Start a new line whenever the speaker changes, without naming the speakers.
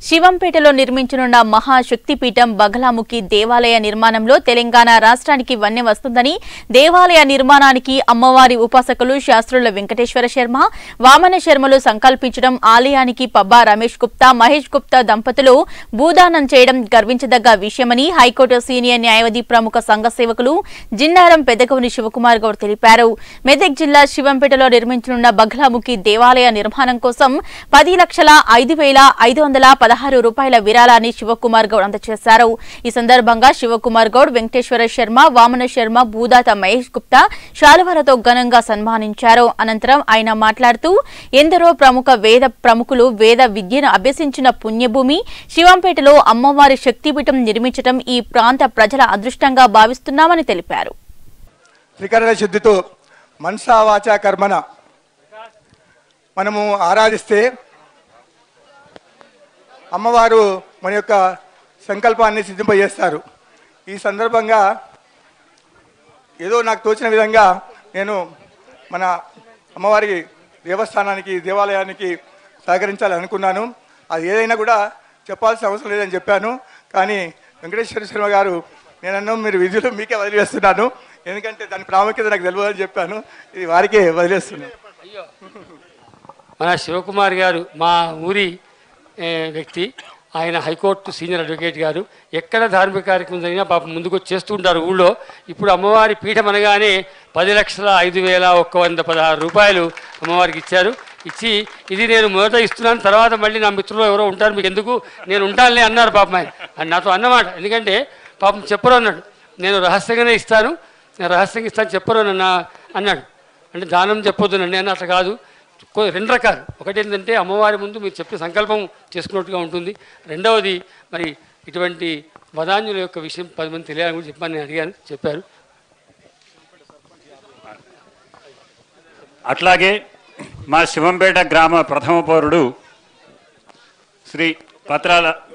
శివంపేటలో నిర్మించనున్న మహాశక్తిపీఠం బగలాముఖి దేవాలయ నిర్మాణంలో తెలంగాణ రాష్ట్రానికి వన్నె వస్తుందని దేవాలయ నిర్మాణానికి అమ్మవారి ఉపాసకులు శాస్త్రుల వెంకటేశ్వర శర్మ వామన శర్మలు సంకల్పించడం ఆలయానికి పబ్బా రమేష్ గుప్తా మహేష్ గుప్తా దంపతులు భూదానం చేయడం గర్వించదగ్గ విషయమని హైకోర్టు సీనియర్ న్యాయవాది ప్రముఖ సంఘ సేవకులు జిన్నారం పెద్దగౌని శివకుమార్ గౌడ్ తెలిపారు మెదక్ జిల్లా శివంపేటలో నిర్మించనున్న బగలాముఖి దేవాలయ నిర్మాణం కోసం పది లక్షల ఐదు వేల ఐదు వందల పదహారు రూపాయల విరాళాన్ని శివకుమార్ గౌడ్ అందజేశారు ఈ సందర్భంగా శివకుమార్ గౌడ్ వెంకటేశ్వర శర్మ వామన శర్మ భూదాత మహేష్ గుప్తా శాలువాలతో ఘనంగా సన్మానించారు అనంతరం ఆయన మాట్లాడుతూ ఎందరో ప్రముఖ వేద ప్రముఖులు వేద విద్యను అభ్యసించిన పుణ్యభూమి శివంపేటలో అమ్మవారి శక్తిపీఠం నిర్మించడం ఈ ప్రాంత ప్రజల అదృష్టంగా భావిస్తున్నామని తెలిపారు
త్రికరణ శుద్ధితో మనసా వాచా కర్మన మనము ఆరాధిస్తే అమ్మవారు మన యొక్క సంకల్పాన్ని సిద్ధింపజేస్తారు ఈ సందర్భంగా ఏదో నాకు తోచిన విధంగా నేను మన అమ్మవారి దేవస్థానానికి దేవాలయానికి సహకరించాలని అనుకున్నాను అది ఏదైనా కూడా చెప్పాల్సిన అవసరం లేదని చెప్పాను కానీ వెంకటేశ్వర శర్మ గారు నేనన్ను మీరు విధులు మీకే వదిలేస్తున్నాను ఎందుకంటే దాని ప్రాముఖ్యత నాకు తెలియదని చెప్పాను ఇది వారికే వదిలేస్తున్నాను
మన శివకుమార్ గారు మా ఊరి ఏ, వ్యక్తి ఆయన హైకోర్టు సీనియర్ అడ్వకేట్ గారు ఎక్కడ ధార్మిక కార్యక్రమం జరిగినా పాపం ముందుకు వచ్చి చేస్తూ ఉంటారు ఊళ్ళో ఇప్పుడు అమ్మవారి పీఠం అనగానే పది లక్షల ఐదు వేల ఒక్క వంద పదహారు రూపాయలు అమ్మవారికి ఇచ్చారు ఇచ్చి ఇది నేను మొదట ఇస్తున్నాను తర్వాత మళ్ళీ నా మిత్రులు ఎవరో ఉంటారు మీకు ఎందుకు నేను ఉంటానులే అన్నారు పాపం ఆయన అని నాతో అన్నమాట ఎందుకంటే పాపం చెప్పరు అన్నాడు నేను రహస్యంగానే ఇస్తాను నేను రహస్యంగా ఇస్తాను చెప్పరు అన్న అన్నాడు అంటే దానం చెప్పొద్దునండి అని అట్లా కాదు కొ- రెండు రకాలు ఒకటి ఏంటంటే అమ్మవారి ముందు మీరు చెప్పే సంకల్పం చేసుకున్నట్టుగా ఉంటుంది రెండవది మరి ఇటువంటి వదాన్యుల యొక్క విషయం పది మంది తెలియాలని కూడా చెప్పని నేను అడిగాను చెప్పారు
అట్లాగే మా శివంపేట గ్రామ ప్రథమ పౌరుడు శ్రీ పత్రాల